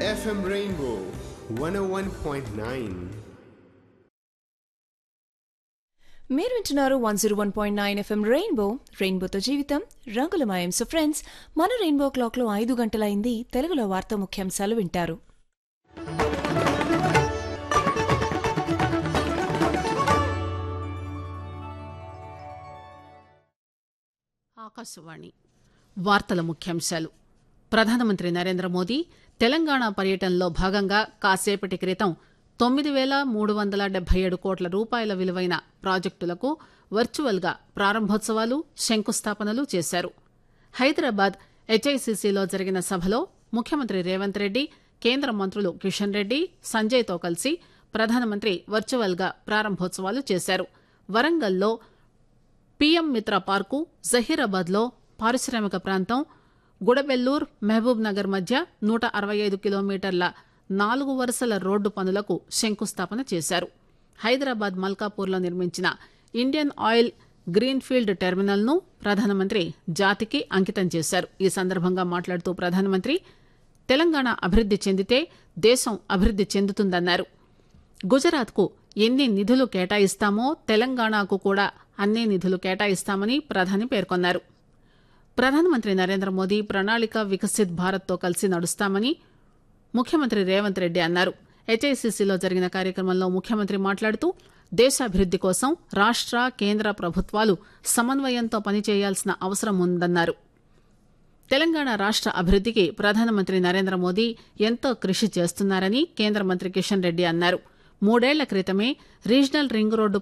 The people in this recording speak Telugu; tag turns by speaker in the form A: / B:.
A: FM Rainbow 101.9.
B: మీరు వింటున్నారు one zero one point nine FM Rainbow రెయిన్బోతో జీవితం రంగులమయం సో ఫ్రెండ్స్ మన రెయిన్బో క్లాక్లో ఐదు గంటలైంది తెలుగులో వార్తా ముఖ్యాంశాలు వింటారు
C: ఆకాశవాణి వార్తల ముఖ్యాంశాలు ప్రధానమంత్రి నరేంద్ర మోదీ తెలంగాణ పర్యటనలో భాగంగా కాసేపటి క్రితం తొమ్మిది వేల మూడు వందల డెబ్బై ఏడు కోట్ల రూపాయల విలువైన ప్రాజెక్టులకు వర్చువల్ గా ప్రారంభోత్సవాలు శంకుస్థాపనలు చేశారు హైదరాబాద్ హెచ్ఐసిసిలో జరిగిన సభలో ముఖ్యమంత్రి రేవంత్ రెడ్డి కేంద్ర మంత్రులు కిషన్ రెడ్డి సంజయ్తో కలిసి ప్రధానమంత్రి వర్చువల్ గా ప్రారంభోత్సవాలు చేశారు వరంగల్లో పీఎం మిత్ర పార్కు జహీరాబాద్ లో పారిశ్రామిక ప్రాంతం గుడబెల్లూర్ మహబూబ్ నగర్ మధ్య నూట అరవై ఐదు కిలోమీటర్ల నాలుగు వరుసల రోడ్డు పనులకు శంకుస్థాపన చేశారు హైదరాబాద్ మల్కాపూర్లో నిర్మించిన ఇండియన్ ఆయిల్ గ్రీన్ఫీల్డ్ టెర్మినల్ ను ప్రధానమంత్రి జాతికి అంకితం చేశారు ఈ సందర్భంగా మాట్లాడుతూ ప్రధానమంత్రి తెలంగాణ అభివృద్ది చెందితే దేశం అభివృద్ది చెందుతుందన్నారు గుజరాత్కు ఎన్ని నిధులు కేటాయిస్తామో తెలంగాణకు కూడా అన్నే నిధులు కేటాయిస్తామని ప్రధాని పేర్కొన్నారు ప్రధానమంత్రి నరేంద్ర మోదీ ప్రణాళిక వికసిత్ భారత్తో కలిసి నడుస్తామని ముఖ్యమంత్రి రేవంత్ రెడ్డి అన్నారు హెచ్ఐసిసిలో జరిగిన కార్యక్రమంలో ముఖ్యమంత్రి మాట్లాడుతూ దేశాభివృద్ది కోసం రాష్ట కేంద్ర ప్రభుత్వాలు సమన్వయంతో పనిచేయాల్సిన అవసరం ఉందన్నారు తెలంగాణ రాష్ట అభివృద్దికి ప్రధానమంత్రి నరేంద్ర మోదీ ఎంతో కృషి చేస్తున్నారని కేంద్ర మంత్రి కిషన్ రెడ్డి అన్నారు మూడేళ్ల క్రితమే రీజనల్ రింగ్ రోడ్డు